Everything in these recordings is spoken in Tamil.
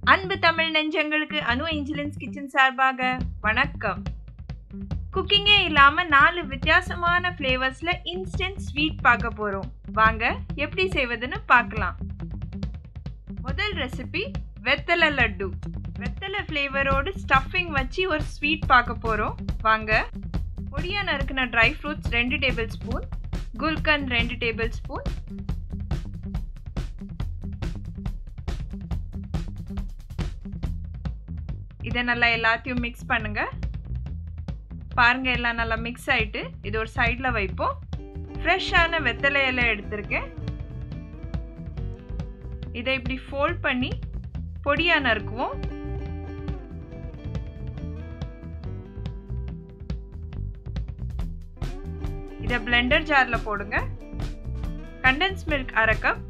அன்பு தமிழ் நெஞ்சங்களுக்கு அனு ஏஞ்சலின்ஸ் கிச்சன் சார்பாக வணக்கம் குக்கிங்கே இல்லாம நாலு வித்தியாசமான ஃப்ளேவர்ஸ்ல இன்ஸ்டன்ட் ஸ்வீட் பார்க்க போறோம் வாங்க எப்படி செய்வதுன்னு பார்க்கலாம் முதல் ரெசிபி வெத்தலை லட்டு வெத்தலை ஃப்ளேவரோடு ஸ்டஃபிங் வச்சு ஒரு ஸ்வீட் பார்க்க போறோம் வாங்க பொடியா நறுக்கின ட்ரை ஃப்ரூட்ஸ் ரெண்டு டேபிள் ஸ்பூன் குல்கந்த் ரெண்டு டேபிள் ஸ்பூன் இதை நல்லா எல்லாத்தையும் மிக்ஸ் பண்ணுங்க பாருங்க எல்லாம் நல்லா மிக்ஸ் ஆயிட்டு இது ஒரு சைடில் வைப்போம் ஃப்ரெஷ்ஷான வெத்தலை இலை எடுத்திருக்கேன் இதை இப்படி ஃபோல்ட் பண்ணி பொடியா நறுக்குவோம் இதை பிளெண்டர் ஜாரில் போடுங்க கண்டென்ஸ் மில்க் அரை கப்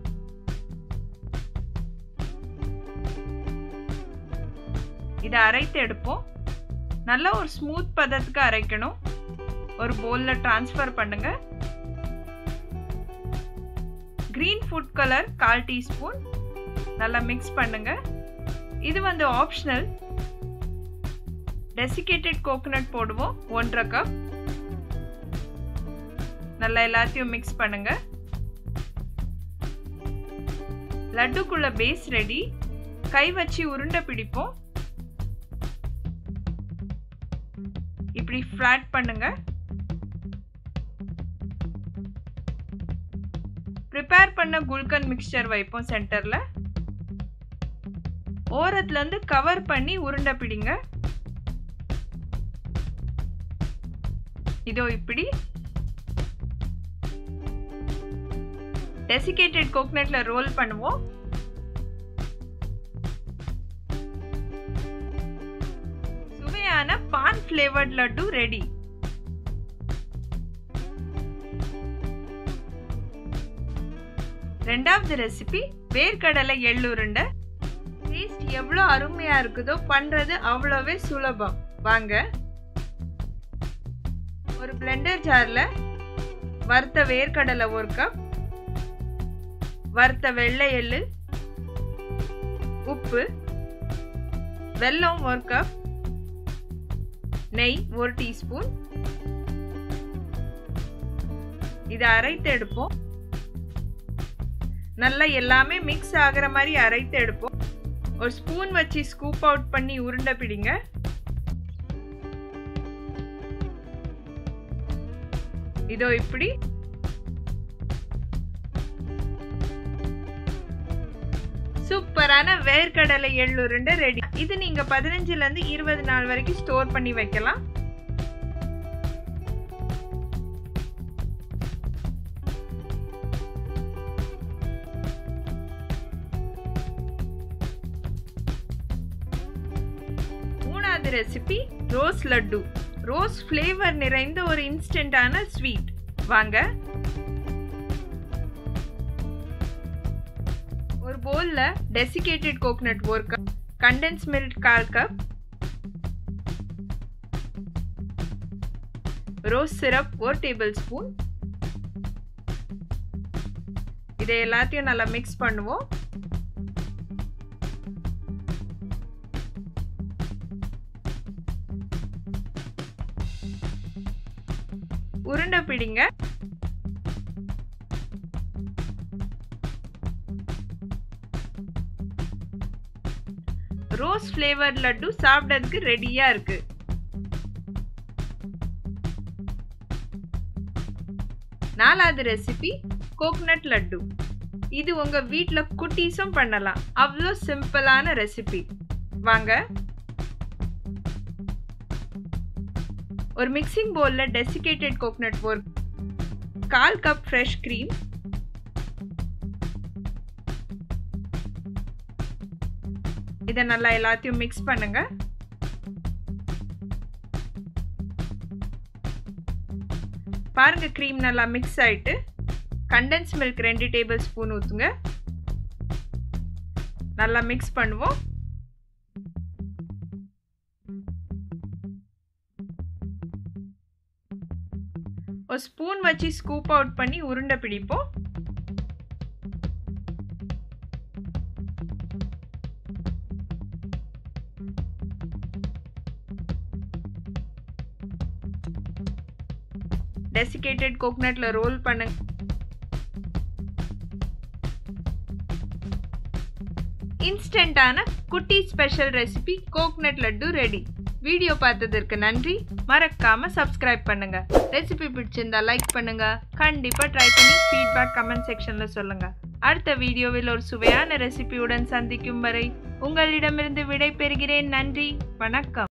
இதை அரைத்து எடுப்போம் நல்லா ஒரு ஸ்மூத் பதத்துக்கு அரைக்கணும் ஒரு பவுலில் ட்ரான்ஸ்ஃபர் பண்ணுங்க க்ரீன் ஃபுட் கலர் கால் டீஸ்பூன் நல்லா மிக்ஸ் பண்ணுங்க இது வந்து ஆப்ஷனல் டெசிகேட்டட் கோகோனட் போடுவோம் ஒன்றரை கப் நல்லா எல்லாத்தையும் மிக்ஸ் பண்ணுங்க லட்டுக்குள்ள பேஸ் ரெடி கை வச்சு உருண்டை பிடிப்போம் இப்படி ஃப்ளாட் பண்ணுங்க ப்ரிப்பேர் பண்ண குல்கன் மிக்சர் வைப்போம் சென்டர்ல ஓரத்துல இருந்து கவர் பண்ணி உருண்டை பிடிங்க இதோ இப்படி டெசிகேட்டட் கோகனட்ல ரோல் பண்ணுவோம் சுவையான பான் ஃப்ளேவர்ட் லட்டு ரெடி ரெண்டாவது ரெசிபி வேர்க்கடலை எள்ளுருண்டை டேஸ்ட் எவ்வளோ அருமையா இருக்குதோ பண்றது அவ்வளோவே சுலபம் வாங்க ஒரு பிளெண்டர் ஜார்ல வறுத்த வேர்க்கடலை ஒரு கப் வறுத்த வெள்ளை எள்ளு உப்பு வெல்லம் ஒரு கப் நெய் ஒரு டீஸ்பூன் இதை அரைத்து எடுப்போம் நல்லா எல்லாமே மிக்ஸ் ஆகிற மாதிரி அரைத்து எடுப்போம் ஒரு ஸ்பூன் வச்சு ஸ்கூப் அவுட் பண்ணி உருண்டை பிடிங்க இதோ இப்படி சூப்பரான வேர்க்கடலை எள்ளுருண்டை ரெடி இது நீங்க பதினஞ்சுல இருந்து இருபது நாள் வரைக்கும் ஸ்டோர் பண்ணி வைக்கலாம் மூணாவது recipe rose laddu rose flavour நிறைந்த ஒரு இன்ஸ்டன்டான ஸ்வீட் வாங்க ஒரு பவுல்ல டெசிகேட்டட் கோகனட் ஒரு கப் கண்டென்ஸ் மில்க் கால் கப் ரோஸ் சிரப் ஒரு டேபிள் ஸ்பூன் இதை எல்லாத்தையும் நல்லா மிக்ஸ் பண்ணுவோம் உருண்டை பிடிங்க ரோஸ் ஃப்ளேவர் லட்டு சாப்பிட்றதுக்கு ரெடியா இருக்கு நாலாவது ரெசிபி கோகனட் லட்டு இது உங்க வீட்டில் குட்டீஸும் பண்ணலாம் அவ்வளோ சிம்பிளான ரெசிபி வாங்க ஒரு மிக்சிங் பவுலில் டெசிகேட்டட் கோகனட் ஒரு கால் கப் ஃப்ரெஷ் க்ரீம் இதை நல்லா எல்லாத்தையும் மிக்ஸ் பண்ணுங்க பாருங்க க்ரீம் நல்லா மிக்ஸ் ஆயிட்டு கண்டென்ஸ் மில்க் ரெண்டு டேபிள் ஸ்பூன் ஊற்றுங்க நல்லா மிக்ஸ் பண்ணுவோம் ஒரு ஸ்பூன் வச்சு ஸ்கூப் அவுட் பண்ணி உருண்டை பிடிப்போம் டெசிகேட்டட் கோகனட்ல ரோல் பண்ணுங்க இன்ஸ்டன்டான குட்டி special recipe coconut laddu ready video பார்த்ததற்கு நன்றி மறக்காம சப்ஸ்கிரைப் பண்ணுங்க ரெசிபி பிடிச்சிருந்தா லைக் பண்ணுங்க கண்டிப்பா ட்ரை பண்ணி ஃபீட்பேக் கமெண்ட் செக்ஷன்ல சொல்லுங்க அடுத்த வீடியோவில் ஒரு சுவையான ரெசிபியுடன் சந்திக்கும் வரை உங்களிடமிருந்து விடை பெறுகிறேன் நன்றி வணக்கம்